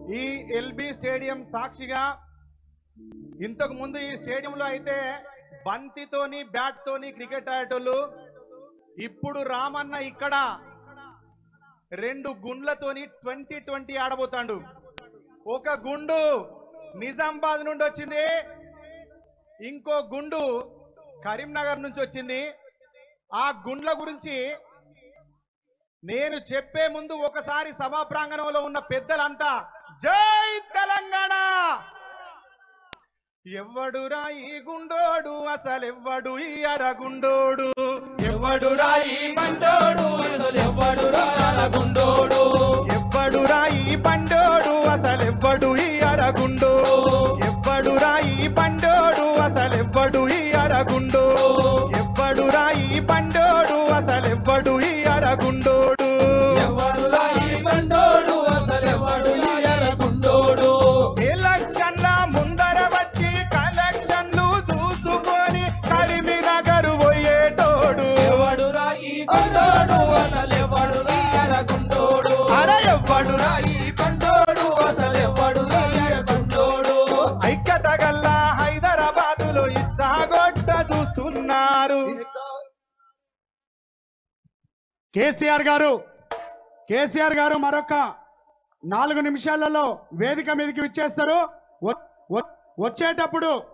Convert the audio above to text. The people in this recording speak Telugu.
ఈ ఎల్బి స్టేడియం సాక్షిగా ఇంతకు ముందు ఈ స్టేడియంలో అయితే బంతితోని బ్యాట్ తోని క్రికెట్ ఆడేటోళ్ళు ఇప్పుడు రామన్న ఇక్కడ రెండు గుండ్లతోని ట్వంటీ ట్వంటీ ఆడబోతాడు ఒక గుండు నిజామాబాద్ నుండి వచ్చింది ఇంకో గుండు కరీంనగర్ నుంచి వచ్చింది ఆ గుండ్ల గురించి నేను చెప్పే ముందు ఒకసారి సభా ప్రాంగణంలో ఉన్న పెద్దలంతా జై తెలంగాణ ఎవ్వడురా ఈ గుండోడు అసలెవ్వడు ఈ అరగుండోడు ఎవ్వడురా ఈ బండోడు అసలెవ్వడురా అరగుండోడు ఎవ్వడురా ఈ బండోడు అసలెవ్వడు ఈ అరగుండోడు ఎవ్వడురా ఈ బండోడు అసలెవ్వడు ఈ అరగుండోడు ఎవ్వడురా ఈ బండోడు అసలెవ్వడు ఈ అరగుండోడు ఎవడురా ఈ బండోడు అసలెవ్వడు ఈ అరగుండోడు ఎలక్షన్ల ముందర వచ్చి కలెక్షన్లు చూసుకొని కరీంనగర్ పోయేటోడు ఎవడురా ఈ బండోడు అసలెవ్వడురా ఈ అరగుండోడు అర ఎవ్వడురా ఈ బండోడు అసలెవ్వడురా ఈ అరగుండోడు ఐక్యత గల్లా హైదరాబాదులో ఇచ్చాగొట్ట చూస్తున్నారు కేసీఆర్ గారు కేసీఆర్ గారు మరొక నాలుగు నిమిషాలలో వేదిక మీదకి విచ్చేస్తారు వ- వ- వచ్చేటప్పుడు